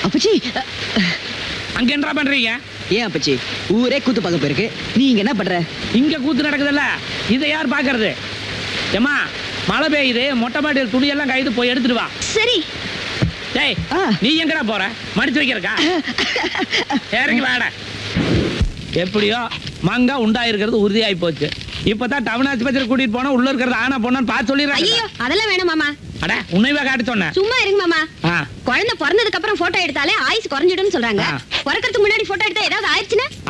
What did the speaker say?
அப்பச்சி அங்க என்ன பண்றீங்க ஏன் அப்பச்சி ஊரே கூத்து பார்க்க போயிருக்கு நீங்க என்ன பண்ற இங்க கூத்து நடக்குதுல்ல இதை யார் பாக்குறது ஏமா மழை பெய்யுது மொட்டை மாடியில் துணியெல்லாம் கைது போய் எடுத்துட்டு வா சரி டேய் ஆ. நீ எங்கடா போற மடிச்சு வைக்கிறக்கா இறங்கி வாடா எப்படியோ மங்கா உண்டாயிருக்கிறது உறுதியாகி போச்சு இப்பதான் டவுன் ஆஸ்பத்திரி கூட்டிட்டு போனா உள்ள இருக்கிறது ஆனா பொண்ணு பார்த்து ஐயோ சொல்லிடுறாங்க அதெல்லாம் வேணாம் மாமா அட உன்னைவா காட்ட சொன்னேன் சும்மா இருங்க மாமா ஆ குழந்தை பிறந்ததுக்கு அப்புறம் போட்டோ எடுத்தாலே ஆயுசு குறைஞ்சிடும்னு சொல்றாங்க ஆ. பிறக்கிறதுக்கு முன்னாடி போட்டோ எடுத்தா ஏதாவது ஆயிடுச்சுன்னா